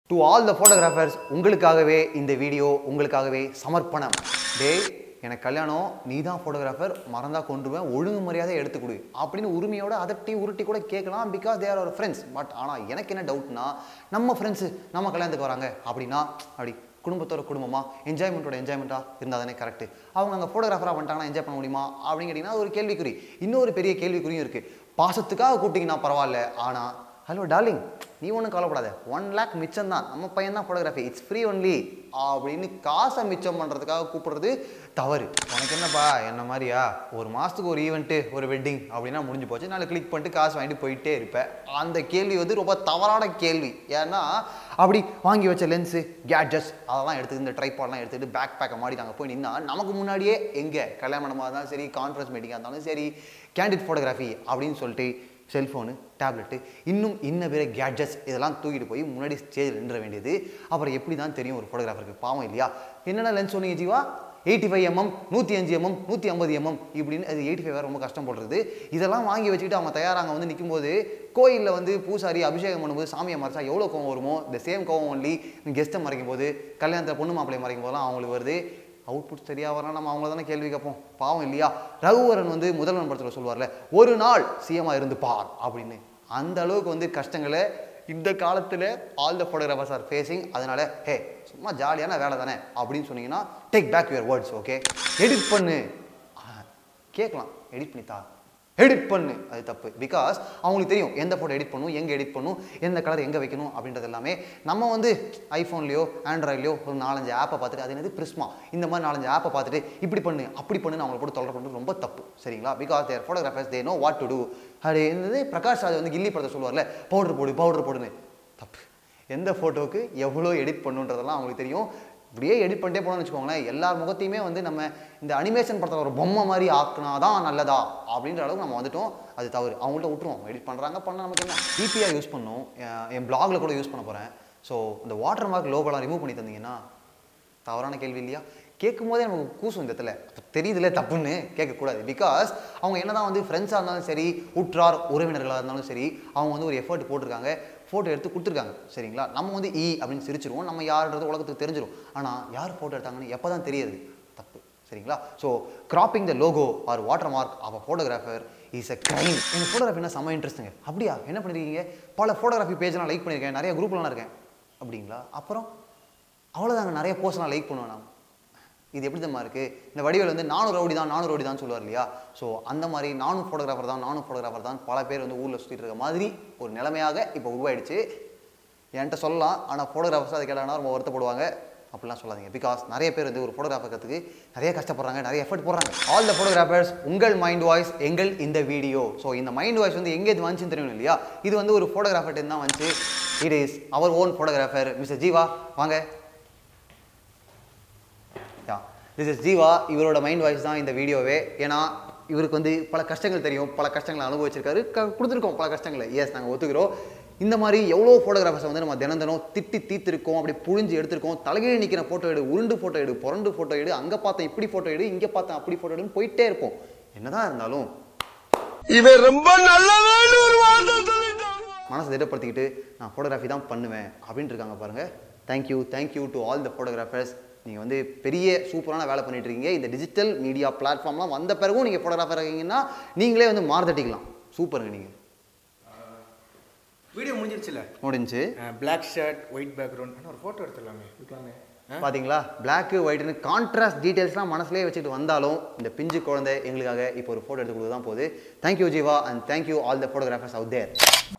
to all the photographers உங்களுக்காகவே இந்த video உங்களுக்காகவே சமர்ப்பணம் டேய் எனக்கு கல்யாணம் நீ தான் ஃபோட்டோகிராஃபர் மறந்தா கொண்டுருவேன் ஒழுங்கு மரியாதை எடுத்து கொடு அப்படின்னு உரிமையோட அதட்டி உருட்டி கூட கேட்கலாம் because they're our friends but ஆனால் எனக்கு என்ன டவுட்னா நம்ம ஃப்ரெண்ட்ஸு நம்ம கல்யாணத்துக்கு வராங்க அப்படின்னா அப்படி குடும்பத்தோட குடும்பமா என்ஜாய்மெண்ட்டோட என்ஜாய்மெண்ட்டாக இருந்தால் தானே கரெக்ட் அவங்க அங்கே ஃபோட்டோகிராஃபராக பண்ணிட்டாங்கன்னா என்ஜாய் பண்ண முடியுமா அப்படின்னு கேட்டிங்கன்னா அது ஒரு கேள்விக்குறி இன்னொரு பெரிய கேள்விக்குறியும் இருக்குது பாசத்துக்காக கூப்பிட்டிங்கன்னா பரவாயில்ல ஆனால் ஹலோ டார்லிங் நீ ஒன்றும் கவலைப்படாத ஒன் லேக் மிச்சம் தான் நம்ம பையன் தான் ஃபோட்டோகிராஃபி இட்ஸ் ஃப்ரீ ஒன்லி அப்படின்னு காசை மிச்சம் பண்ணுறதுக்காக கூப்பிடுறது தவறு உனக்கு என்னப்பா என்ன மாதிரியா ஒரு மாதத்துக்கு ஒரு ஈவெண்ட்டு ஒரு வெட்டிங் அப்படின்னா முடிஞ்சு போச்சு நாளை கிளிக் பண்ணிட்டு காசு வாங்கிட்டு போயிட்டே இருப்பேன் அந்த கேள்வி வந்து ரொம்ப தவறான கேள்வி ஏன்னா அப்படி வாங்கி வச்ச லென்ஸு கேட்ஜெட்ஸ் அதெல்லாம் எடுத்து இந்த ட்ரைபாட்லாம் எடுத்துகிட்டு பேக் பேக்கை மாடி நாங்கள் போய் நின்னா நமக்கு முன்னாடியே எங்கே கல்யாண மண்டபமாக இருந்தாலும் சரி கான்ஃபரன்ஸ் மீட்டிங்காக இருந்தாலும் சரி கேண்டிட் ஃபோட்டோகிராஃபி அப்படின்னு சொல்லிட்டு செல்ஃபோனு டேப்லெட்டு இன்னும் இன்ன பிற கேட்ஜெட்ஸ் இதெல்லாம் தூக்கிட்டு போய் முன்னாடி ஸ்டேஜில் நின்ற வேண்டியது அப்புறம் எப்படி தான் தெரியும் ஒரு ஃபோட்டோகிராஃபருக்கு பாவம் இல்லையா என்னென்ன லென்ஸ் சொன்னீங்க ஜீவா எயிட்டி ஃபைவ் எம்எம் நூற்றி அஞ்சு எம்எம் நூற்றி ஐம்பது எம்எம் இப்படின்னு அது எயிட்டி ஃபைவ் ரொம்ப கஷ்டம் போடுறது இதெல்லாம் வாங்கி வச்சுக்கிட்டு அவங்க தயாராக வந்து நிற்கும்போது கோயிலில் வந்து பூசாரி அபிஷேகம் பண்ணும்போது சாமியை மறைச்சா எவ்வளோ கோவம் வருமோ இந்த சேம் கோவம் ஒன்லி கெஸ்ட்டை மறைக்கும் போது கல்யாணத்தில் பொண்ணு மாப்பிள்ளையை மறைக்கும் போதெல்லாம் அவங்களுக்கு வருது அவுட்புட் சரியாக வரலாம் நம்ம அவங்கள தானே கேள்வி கேட்போம் பாவம் இல்லையா ரகுவரன் வந்து முதல்வன் படத்தில் சொல்லுவார்ல ஒரு நாள் சிஎம்மா இருந்து பார் அப்படின்னு அந்த அளவுக்கு வந்து கஷ்டங்களை இந்த காலத்தில் all the photographers are facing அதனால ஹே சும்மா ஜாலியான வேலை தானே அப்படின்னு சொன்னீங்கன்னா take back your words okay edit பண்ணு ஆ, கேட்கலாம் எடிட் பண்ணி தா எடிட் பண்ணு அது தப்பு பிகாஸ் அவங்களுக்கு தெரியும் எந்த ஃபோட்டோ எடிட் பண்ணணும் எங்கே எடிட் பண்ணணும் எந்த கலர் எங்கே வைக்கணும் அப்படின்றது எல்லாமே நம்ம வந்து ஐஃபோன்லையோ ஆண்ட்ராய்ட்லையோ ஒரு நாலஞ்சு ஆப்பை பார்த்துட்டு அது என்னது பிரிஸ்மா இந்த மாதிரி நாலஞ்சு ஆப்பை பார்த்துட்டு இப்படி பண்ணு அப்படி பண்ணுன்னு அவங்களை போட்டு தொல்லை பண்ணுறது ரொம்ப தப்பு சரிங்களா because they're photographers they know what to do அது என்னது பிரகாஷ் ராஜ் வந்து கில்லி படத்தை சொல்லுவார்ல பவுடர் போடு பவுடர் போடுன்னு தப்பு எந்த ஃபோட்டோவுக்கு எவ்வளோ எடிட் பண்ணுன்றதெல்லாம் அவங்களுக்கு தெரியும் இப்படியே எடிட் பண்ணிட்டே போனோம்னு வச்சுக்கோங்களேன் எல்லார் முகத்தையுமே வந்து நம்ம இந்த அனிமேஷன் படத்தில் ஒரு பொம்மை மாதிரி ஆக்குனா தான் நல்லதா அப்படின்ற அளவுக்கு நம்ம வந்துட்டோம் அது தவறு அவங்கள்ட்ட விட்டுருவோம் எடிட் பண்ணுறாங்க பண்ண நமக்கு என்ன டிபிஆர் யூஸ் பண்ணோம் என் என் பிளாகில் கூட யூஸ் பண்ண போகிறேன் ஸோ இந்த வாட்டர் மார்க் லோகோலாம் ரிமூவ் பண்ணி தந்தீங்கன்னா தவறான கேள்வி இல்லையா கேட்கும் போதே நமக்கு கூசும் இந்த இடத்துல தெரியுதுல தப்புன்னு கேட்கக்கூடாது பிகாஸ் அவங்க என்னதான் வந்து ஃப்ரெண்ட்ஸாக இருந்தாலும் சரி உற்றார் உறவினர்களாக இருந்தாலும் சரி அவங்க வந்து ஒரு எஃபர்ட் போட்டிருக்காங்க ஃபோட்டோ எடுத்து கொடுத்துருக்காங்க சரிங்களா நம்ம வந்து ஈ அப்படின்னு சிரிச்சிருவோம் நம்ம யாருன்றது உலகத்துக்கு தெரிஞ்சிடும் ஆனால் யார் ஃபோட்டோ எடுத்தாங்கன்னு எப்போ தான் தெரியுது தப்பு சரிங்களா so cropping the logo or watermark of a photographer is a crime எனக்கு ஃபோட்டோகிராஃபினா செம்ம இன்ட்ரெஸ்ட்டுங்க அப்படியா என்ன பண்ணிருக்கீங்க பல ஃபோட்டோகிராஃபி பேஜ்லாம் லைக் பண்ணியிருக்கேன் நிறைய குரூப்லாம் இருக்கேன் அப்படிங்களா அப்புறம் அவ்வளோதாங்க நிறைய போஸ்ட் நான் லைக் பண்ணுவேன் நான் இது எப்படி தான் இருக்குது இந்த வடிவேல் வந்து நானும் ரவுடி தான் நானும் ரவுடி தான் சொல்லுவார் இல்லையா ஸோ அந்த மாதிரி நானும் ஃபோட்டோகிராஃபர் தான் நானும் ஃபோட்டோகிராஃபர் தான் பல பேர் வந்து ஊரில் சுற்றிட்டு இருக்க மாதிரி ஒரு நிலைமையாக இப்போ உருவாயிடுச்சு என்கிட்ட சொல்லலாம் ஆனால் ஃபோட்டோகிராஃபர்ஸ் அது கேட்டாங்கன்னா ரொம்ப வருத்தப்படுவாங்க அப்படிலாம் சொல்லாதீங்க பிகாஸ் நிறைய பேர் வந்து ஒரு ஃபோட்டோகிராஃபர் கற்றுக்கு நிறைய கஷ்டப்படுறாங்க நிறைய எஃபர்ட் போடுறாங்க ஆல் த ஃபோட்டோகிராஃபர்ஸ் உங்கள் மைண்ட் வாய்ஸ் எங்கள் இந்த வீடியோ ஸோ இந்த மைண்ட் வாய்ஸ் வந்து எங்கே இது வந்துச்சுன்னு தெரியும் இல்லையா இது வந்து ஒரு ஃபோட்டோகிராஃபர்ட்டு தான் வந்துச்சு it is our own photographer Mister Jeeva வாங்க யா திஸ் இஸ் ஜீவா இவரோட மைண்ட் வாய்ஸ் தான் இந்த வீடியோவே ஏன்னா இவருக்கு வந்து பல கஷ்டங்கள் தெரியும் பல கஷ்டங்களை அனுபவிச்சிருக்காரு க கொடுத்துருக்கோம் பல கஷ்டங்களை எஸ் நாங்கள் ஒத்துக்கிறோம் இந்த மாதிரி எவ்வளோ ஃபோட்டோகிராஃபர்ஸை வந்து நம்ம தினம் தினம் திட்டி தீர்த்திருக்கோம் அப்படி புழிஞ்சு எடுத்திருக்கோம் தலைகீழ் நிற்கிற ஃபோட்டோ எடு உருண்டு ஃபோட்டோ எடு புரண்டு ஃபோட்டோ எடு அங்கே பார்த்தேன் இப்படி ஃபோட்டோ எடு இங்கே பார்த்தேன் அப்படி ஃபோட்டோ எடுன்னு போயிட்டே இருப்போம் என்னதான் இருந்தாலும் இவன் ரொம்ப நல்லவன் ஒரு வார்த்தை சொல்லிட்டான் மனசை திடப்படுத்திக்கிட்டு நான் ஃபோட்டோகிராஃபி தான் பண்ணுவேன் அப்படின்ட்டு இருக்காங்க பாருங்கள் thank you thank you to all the photographers நீங்கள் வந்து பெரிய சூப்பரான வேலை பண்ணிட்டு இருக்கீங்க இந்த டிஜிட்டல் மீடியா பிளாட்ஃபார்ம்லாம் வந்த பிறகும் நீங்கள் ஃபோட்டோகிராஃபர் இருக்கீங்கன்னா நீங்களே வந்து மாறுதட்டிக்கலாம் சூப்பருங்க நீங்கள் வீடியோ முடிஞ்சிருச்சுல முடிஞ்சு பிளாக் ஷர்ட் ஒயிட் பேக்ரவுண்ட் ஆனால் ஒரு ஃபோட்டோ எடுத்துடலாமே எடுக்கலாமே பாத்தீங்களா பிளாக்கு ஒயிட்னு கான்ட்ராஸ்ட் டீடைல்ஸ்லாம் மனசுலேயே வச்சுட்டு வந்தாலும் இந்த பிஞ்சு குழந்தை எங்களுக்காக இப்போ ஒரு ஃபோட்டோ எடுத்து கொடுத்து தான் போகுது thank you Jeeva and thank you all the photographers out there